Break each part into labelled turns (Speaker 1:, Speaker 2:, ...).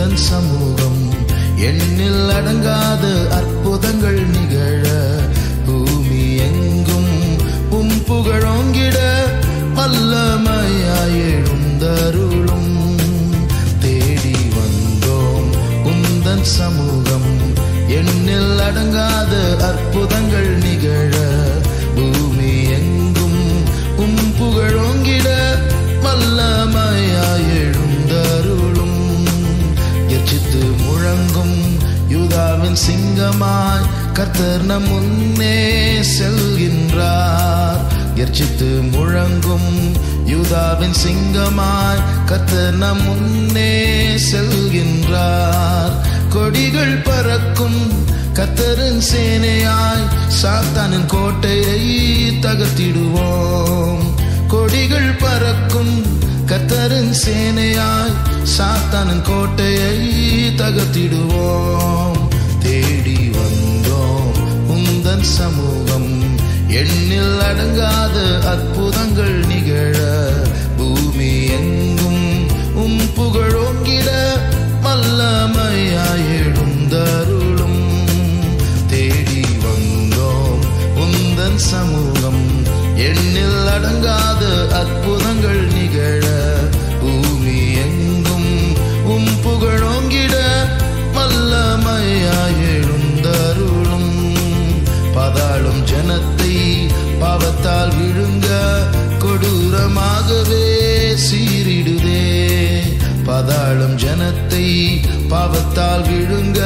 Speaker 1: உந்தன் சமூகம் எண்ணில் அடங்காத அற்புதங்கள் நிகழ பூமி எங்கும் உம் புகழோங்கிட வல்லமையாய் எழுந்தருளும் தேடி வந்தோம் உந்தன் சமூகம் எண்ணில் அடங்காத அற்புதங்கள் நிகழ பூமி எங்கும் உம் புகழோங்கிட வல்லமையாய் எழுந்தருளும் எச்சித்து முழங்கும் யூதாவின் சிங்கமாய் கர்த்தர் நம் முன்னே செல்கின்றார் எர்ச்சித்து முழங்கும் யூதாவின் சிங்கமாய் கர்த்தர் நம் முன்னே செல்கின்றார் கொடிகள் பறக்கும் கத்தரின் சேனையாய் சாத்தானின் கோட்டையை தகர்த்திடுவோம் கொடிகள் பறக்கும் கத்தரின் சேனையாய் சாத்தானின் கோட்டையை தகர்த்திடுவோம் தேடி வந்தோம் உந்தன் சமூகம் எண்ணில் அடங்காத அற்புதங்கள் நிகழ பூமி எங்கும் உம் புகழோங்கிட வல்லமையாய் எழுந்தருளும் தேடி வந்தோம் உந்தன் சமூகம் எண்ணில் அடங்காத அற்புதங்கள் நிகழ பூமி எங்கும் உம் புகழோங்கிட வல்லமையாய் எழுந்தருளும் பாதாளும் ஜனத்தை பாவத்தால் விழுங்க கொடூரமாகவே சீரிடுதே பாதாளும் ஜனத்தை பாவத்தால் விழுங்க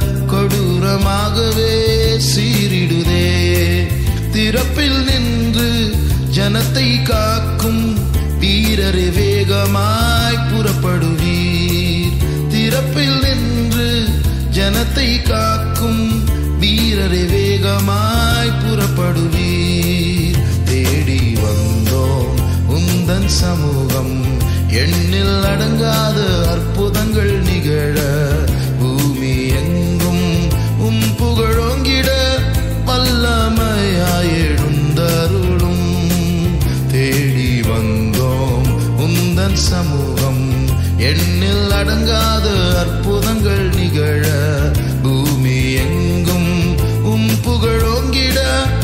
Speaker 1: கொடூரமாகவே சீரிடுதே திறப்பில் நின்று ஜனத்தை காக்கும் வீரரே வேகமாய் புறப்படுவீர் திறப்பில் நின்று ஜனத்தை காக்கும் வீரரே வேகமாய் புறப்படுவீர் தேடி வந்தோம் உந்தன் சமூகம் எண்ணில் அடங்காத அற்புதங்கள் நிகழ பூமி எங்கும் உம் புகழோங்கிட வல்லமையாய் எழுந்தருளும் தேடி வந்தோம் உந்தன் சமூகம் எண்ணில் அடங்காத அற்புதங்கள் நிகழ பூமி எங்கும் உம் புகழோங்கிட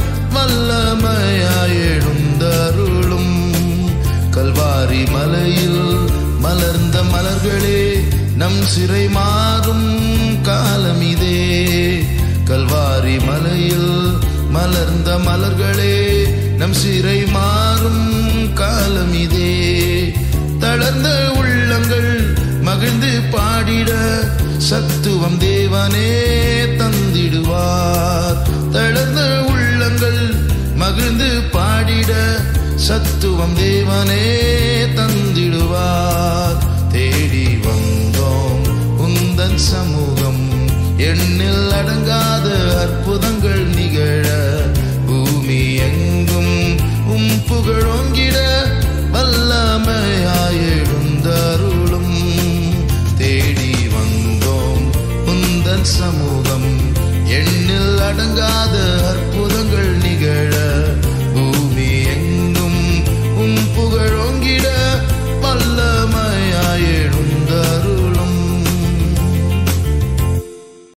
Speaker 1: வல்லமையாய் எழுந்தருளும் கல்வாரி மலையில் மலர்ந்த மலர்களே நம் சிறை மாறும் காலமிதே கல்வாரி மலையில் மலர்ந்த மலர்களே நம் சிறை மாறும் காலமிதே தளர்ந்த உள்ளங்கள் மகிழ்ந்து பாடிட சத்துவம் தேவனே தந்திடுவார் தளர்ந்த உள்ளங்கள் மகிழ்ந்து பாடிட சத்துவம் தேவனே தந்திடுவார் தேடி வந்தோம் உந்தன் சமூகம் எண்ணில் அடங்காத அற்புதங்கள் நிகழ பூமி எங்கும் உம் புகழோங்கிட வல்லமையாய் எழுந்தருளும் தேடி வந்தோம் உந்தன் சமூகம் எண்ணில் அடங்காத அற்புதங்கள் நிகழ